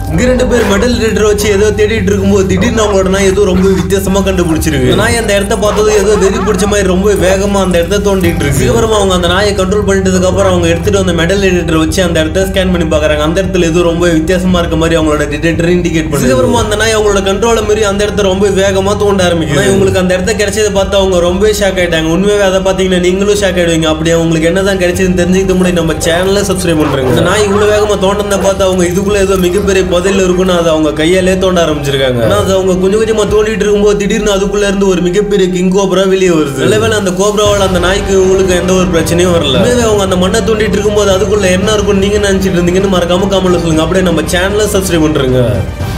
இங்க ரெண்டு பேர் மெடல் ரீடர் வச்சு ஏதோ தேடிட்டு இருக்கும்போது திடீர்னு அவங்களோட நாய் ஏதோ ரொம்ப வித்தியாசமா கண்டுபிடிச்சிருக்கு அந்த நாய் அந்த இடத்த பார்த்ததும் ஏதோ வெறி பிடிச்ச மாதிரி ரொம்ப வேகமா அந்த இடத்த தோண்டிட்டு இருக்கு சீக்கிரமா அவங்க அந்த நாயை கண்ட்ரோல் பண்ணிட்டதுக்கு அப்புறம் அவங்க எடுத்துட்டு வந்த மெடல் எடிட்டர் வச்சு அந்த இடத்த ஸ்கேன் பண்ணி பாக்குறாங்க அந்த இடத்துல ஏதோ ரொம்ப வித்தியாசமா இருக்க மாதிரி அவங்களோட டிடெக்டர் இண்டிகேட் பண்ணுது சீக்கிரமா அந்த நாய் அவங்களோட கண்ட்ரோல மீறி அந்த இடத்த ரொம்ப வேகமா தோண்ட ஆரம்பிக்குது ஆனா இவங்களுக்கு அந்த இடத்த கிடைச்சதை பார்த்து அவங்க ரொம்ப ஷாக் ஆயிட்டாங்க உண்மையாவே அதை பாத்தீங்கன்னா நீங்களும் ஷாக் ஆயிடுவீங்க அப்படி உங்களுக்கு என்னதான் கிடைச்சதுன்னு தெரிஞ்சுக்கிட்டு முன்னாடி நம்ம சேனலை சப்ஸ்கிரைப் பண்றாங்க இந்த நாய் இவ்வளவு வேகமா தோண்டதை பார்த்து அவங்க இதுக்குள்ள ஏதோ மிகப்பெரிய புதையல் இருக்குன்னு அதை அவங்க கையாலே தோண்ட ஆரம்பிச்சிருக்காங்க ஆனா அது அவங்க கொஞ்சம் கொஞ்சமா தோண்டிட்டு இருக்கும்போது திடீர்னு அதுக்குள்ள இருந்து ஒரு மிகப்பெரிய கிங் கோப்ரா வெளியே வருது நல்லவேளை அந்த கோப்ராவால அந்த நாய்க்கு உங்களுக்கு எந்த ஒரு பிரச்சனையும் வரல உண்மையாவே அவங்க அந்த மண்ணை தோண்டிட்டு இருக்கும்போது அதுக்குள்ள என்ன இருக்கும்னு நீங்க நினைச்சிட்டு இருந்தீங்கன்னு மறக்காம காமெண்ட்ல சொல்லுங்க அப்படியே நம்ம சேனலை சப்ஸ்கிரைப் பண்றீங்க